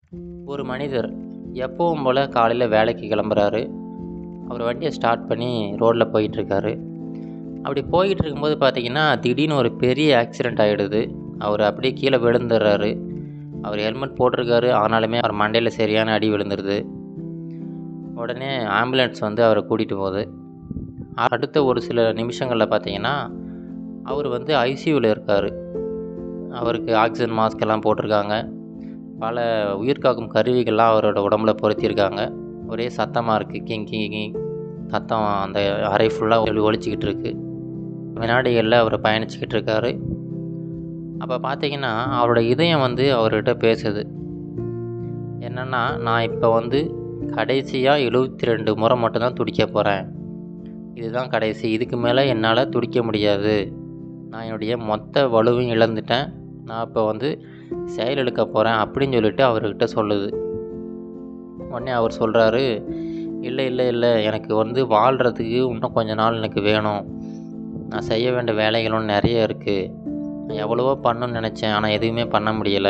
ஒரு மனிதர் எப்பவும் போல் காலையில் வேலைக்கு கிளம்புறாரு அவர் வண்டியை ஸ்டார்ட் பண்ணி ரோட்டில் போயிட்டுருக்காரு அப்படி போயிட்டு இருக்கும்போது பார்த்தீங்கன்னா திடீர்னு ஒரு பெரிய ஆக்சிடெண்ட் ஆகிடுது அவர் அப்படியே கீழே விழுந்துடுறாரு அவர் ஹெல்மெட் போட்டிருக்காரு ஆனாலுமே அவர் மண்டையில் சரியான அடி விழுந்துருது உடனே ஆம்புலன்ஸ் வந்து அவரை கூட்டிகிட்டு போகுது அடுத்த ஒரு சில நிமிஷங்களில் பார்த்தீங்கன்னா அவர் வந்து ஐசியூவில் இருக்கார் அவருக்கு ஆக்சிஜன் மாஸ்க் எல்லாம் போட்டிருக்காங்க பல உயிர்காக்கும் கருவிகள்லாம் அவரோட உடம்புல பொருத்தியிருக்காங்க ஒரே சத்தமாக இருக்குது கிங் கிங் கிங் சத்தம் அந்த அறை ஃபுல்லாக ஒழிச்சிக்கிட்டு இருக்கு வினாடிகளில் அவர் பயணிச்சுக்கிட்டு இருக்காரு அப்போ பார்த்தீங்கன்னா அவரோட இதயம் வந்து அவர்கிட்ட பேசுது என்னென்னா நான் இப்போ வந்து கடைசியாக எழுபத்தி ரெண்டு முறை மட்டும்தான் துடிக்க போகிறேன் இதுதான் கடைசி இதுக்கு மேலே என்னால் துடிக்க முடியாது நான் என்னுடைய மொத்த வலுவையும் இழந்துட்டேன் நான் இப்போ வந்து செயலெடுக்க போகிறேன் அப்படின்னு சொல்லிட்டு அவர்கிட்ட சொல்லுது உடனே அவர் சொல்கிறாரு இல்லை இல்லை இல்லை எனக்கு வந்து வாழ்கிறதுக்கு இன்னும் கொஞ்ச நாள் எனக்கு வேணும் நான் செய்ய வேண்டிய வேலைகளும் நிறைய இருக்குது நான் எவ்வளவோ பண்ணணும்னு நினச்சேன் ஆனால் எதுவுமே பண்ண முடியலை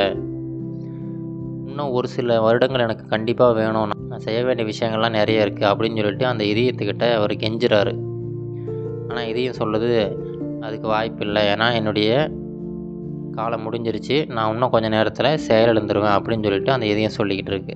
இன்னும் ஒரு சில வருடங்கள் எனக்கு கண்டிப்பாக வேணும் நான் செய்ய வேண்டிய விஷயங்கள்லாம் நிறைய இருக்குது அப்படின்னு சொல்லிட்டு அந்த இதயத்துக்கிட்ட அவர் கெஞ்சுறாரு ஆனால் இதையும் சொல்லுது அதுக்கு வாய்ப்பு இல்லை ஏன்னா என்னுடைய காலம் முடிஞ்சிருச்சு நான் இன்னும் கொஞ்சம் நேரத்தில் செயலிழந்துருவேன் அப்படின்னு சொல்லிட்டு அந்த இதயம் சொல்லிக்கிட்டு இருக்கு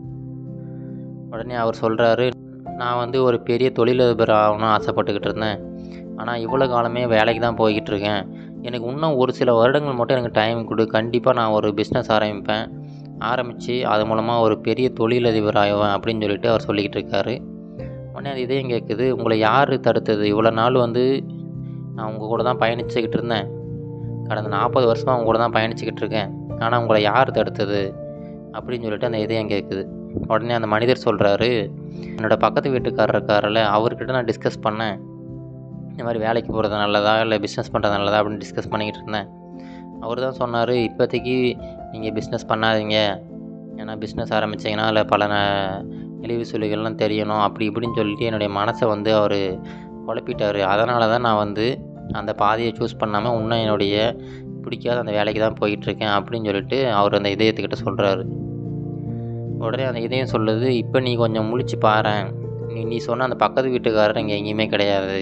உடனே அவர் சொல்கிறாரு நான் வந்து ஒரு பெரிய தொழிலதிபர் ஆகணும்னு ஆசைப்பட்டுக்கிட்டு இருந்தேன் ஆனால் இவ்வளோ காலமே வேலைக்கு தான் போய்கிட்டு இருக்கேன் எனக்கு இன்னும் ஒரு சில வருடங்கள் மட்டும் எனக்கு டைம் கொடு கண்டிப்பாக நான் ஒரு பிஸ்னஸ் ஆரம்பிப்பேன் ஆரம்பித்து அது மூலமாக ஒரு பெரிய தொழிலதிபர் ஆகுவேன் அப்படின்னு சொல்லிட்டு அவர் சொல்லிக்கிட்டு இருக்காரு உடனே அது இதயம் கேட்குது உங்களை யார் தடுத்தது இவ்வளோ நாள் வந்து நான் உங்கள் கூட தான் பயணிச்சுக்கிட்டு இருந்தேன் கடந்த நாற்பது வருஷமாக உங்க கூட தான் பயணிச்சுக்கிட்டு இருக்கேன் ஆனால் உங்களை யார் தடுத்தது அப்படின்னு சொல்லிட்டு அந்த இதயம் கேட்குது உடனே அந்த மனிதர் சொல்கிறாரு என்னோடய பக்கத்து வீட்டுக்காரர் இருக்காரில்ல அவர்கிட்ட நான் டிஸ்கஸ் பண்ணேன் இந்த மாதிரி வேலைக்கு போகிறது நல்லதா இல்லை பிஸ்னஸ் பண்ணுறது நல்லதா அப்படின்னு டிஸ்கஸ் பண்ணிக்கிட்டு இருந்தேன் அவர் தான் சொன்னார் இப்போதைக்கு நீங்கள் பிஸ்னஸ் பண்ணாதீங்க ஏன்னா பிஸ்னஸ் ஆரம்பித்தீங்கன்னா அதில் பல நெளிவு சுழிகள்லாம் தெரியணும் அப்படி இப்படின்னு சொல்லிட்டு என்னுடைய மனசை வந்து அவர் குழப்பிட்டார் அதனால தான் நான் வந்து அந்த பாதையை சூஸ் பண்ணாமல் இன்னும் என்னுடைய பிடிக்காத அந்த வேலைக்கு தான் போயிட்டுருக்கேன் அப்படின்னு சொல்லிட்டு அவர் அந்த இதயத்துக்கிட்ட சொல்கிறாரு உடனே அந்த இதயம் சொல்லுது இப்போ நீ கொஞ்சம் முழிச்சு பாரேன் நீ நீ சொன்ன அந்த பக்கத்து வீட்டுக்காரர் இங்கே எங்கேயுமே கிடையாது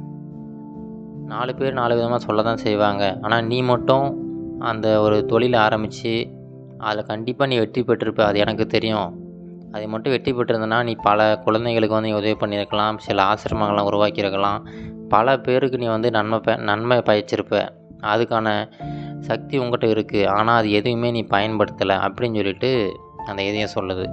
நாலு பேர் நாலு விதமாக சொல்ல தான் செய்வாங்க ஆனால் நீ மட்டும் அந்த ஒரு தொழிலை ஆரம்பித்து அதில் கண்டிப்பாக நீ வெற்றி பெற்றிருப்ப அது எனக்கு தெரியும் அதை மட்டும் வெற்றி பெற்றிருந்தனா நீ பல குழந்தைங்களுக்கு வந்து நீ உதவி பண்ணியிருக்கலாம் சில ஆசிரமங்கள்லாம் உருவாக்கியிருக்கலாம் பல பேருக்கு நீ வந்து நன்மை ப நன்மை பயச்சிருப்ப அதுக்கான சக்தி உங்கள்கிட்ட இருக்குது ஆனால் அது எதுவுமே நீ பயன்படுத்தலை அப்படின்னு சொல்லிட்டு அந்த இதயம் சொல்லுது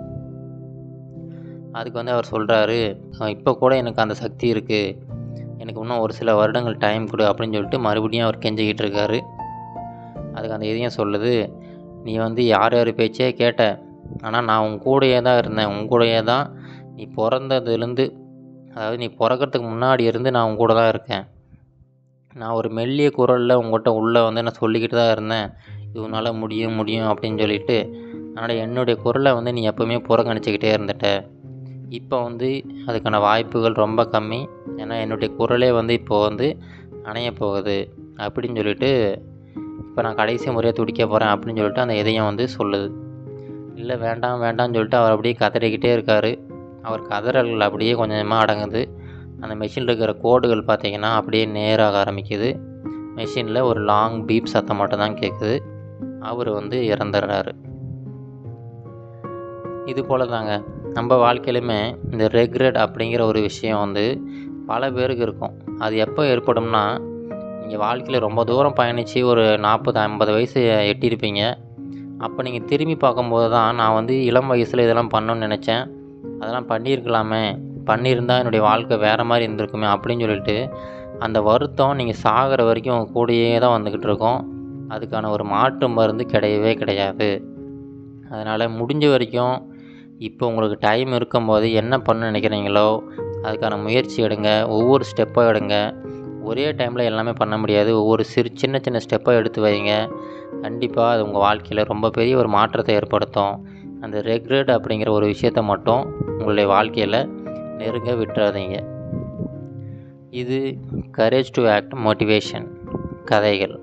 அதுக்கு வந்து அவர் சொல்கிறாரு இப்போ கூட எனக்கு அந்த சக்தி இருக்குது எனக்கு இன்னும் ஒரு சில வருடங்கள் டைம் கொடு அப்படின்னு சொல்லிட்டு மறுபடியும் அவர் கெஞ்சிக்கிட்டு இருக்காரு அதுக்கு அந்த இதயம் சொல்லுது நீ வந்து யார் யார் பேச்சே கேட்ட ஆனால் நான் உன் கூடயே தான் இருந்தேன் உன் கூடயே தான் நீ பிறந்ததுலேருந்து அதாவது நீ பிறக்கிறதுக்கு முன்னாடி இருந்து நான் உன் கூட தான் இருக்கேன் நான் ஒரு மெல்லிய குரலில் உங்கள்கிட்ட உள்ளே வந்து நான் சொல்லிக்கிட்டு தான் இருந்தேன் இவனால் முடியும் முடியும் அப்படின்னு சொல்லிட்டு அதனால் என்னுடைய குரலை வந்து நீ எப்போவுமே புறக்கணிச்சிக்கிட்டே இருந்துட்ட இப்போ வந்து அதுக்கான வாய்ப்புகள் ரொம்ப கம்மி ஏன்னா என்னுடைய குரலே வந்து இப்போ வந்து அணைய போகுது அப்படின்னு சொல்லிட்டு இப்போ நான் கடைசி முறையாக துடிக்க போகிறேன் அப்படின்னு சொல்லிட்டு அந்த இதயம் வந்து சொல்லுது இல்லை வேண்டாம் வேண்டாம்னு சொல்லிட்டு அவர் அப்படியே கதறிக்கிட்டே இருக்கார் அவர் கதறல்கள் அப்படியே கொஞ்சம் கொஞ்சமாக அடங்குது அந்த மெஷினில் இருக்கிற கோடுகள் பார்த்திங்கன்னா அப்படியே நேராக ஆரம்பிக்குது மெஷினில் ஒரு லாங் பீப் சத்தம் மட்டும் தான் கேட்குது அவர் வந்து இறந்துடுறாரு இது போல் தாங்க நம்ம வாழ்க்கையிலுமே இந்த ரெக்ரெட் அப்படிங்கிற ஒரு விஷயம் வந்து பல பேருக்கு இருக்கும் அது எப்போ ஏற்படும்னா நீங்கள் வாழ்க்கையில் ரொம்ப தூரம் பயணித்து ஒரு நாற்பது ஐம்பது வயசு எட்டியிருப்பீங்க அப்போ நீங்கள் திரும்பி பார்க்கும்போது தான் நான் வந்து இளம் வயசில் இதெல்லாம் பண்ணணும்னு நினச்சேன் அதெல்லாம் பண்ணியிருக்கலாமே பண்ணியிருந்தால் என்னுடைய வாழ்க்கை வேறு மாதிரி இருந்திருக்குமே அப்படின்னு சொல்லிட்டு அந்த வருத்தம் நீங்கள் சாகிற வரைக்கும் உங்கள் கூடயே தான் வந்துக்கிட்டு இருக்கோம் அதுக்கான ஒரு மாற்று மருந்து கிடையவே கிடையாது அதனால் முடிஞ்ச வரைக்கும் இப்போ உங்களுக்கு டைம் இருக்கும்போது என்ன பண்ண நினைக்கிறீங்களோ அதுக்கான முயற்சி எடுங்க ஒவ்வொரு ஸ்டெப்பாக எடுங்க ஒரே டைமில் எல்லாமே பண்ண முடியாது ஒவ்வொரு சிறு சின்ன சின்ன ஸ்டெப்பாக எடுத்து வைங்க கண்டிப்பாக அது உங்கள் வாழ்க்கையில் ரொம்ப பெரிய ஒரு மாற்றத்தை ஏற்படுத்தும் அந்த ரெக்ரெட் அப்படிங்கிற ஒரு விஷயத்த மட்டும் உங்களுடைய வாழ்க்கையில் நெருங்க விட்டுறாதீங்க இது கரேஜ் டு ஆக்ட் மோட்டிவேஷன் கதைகள்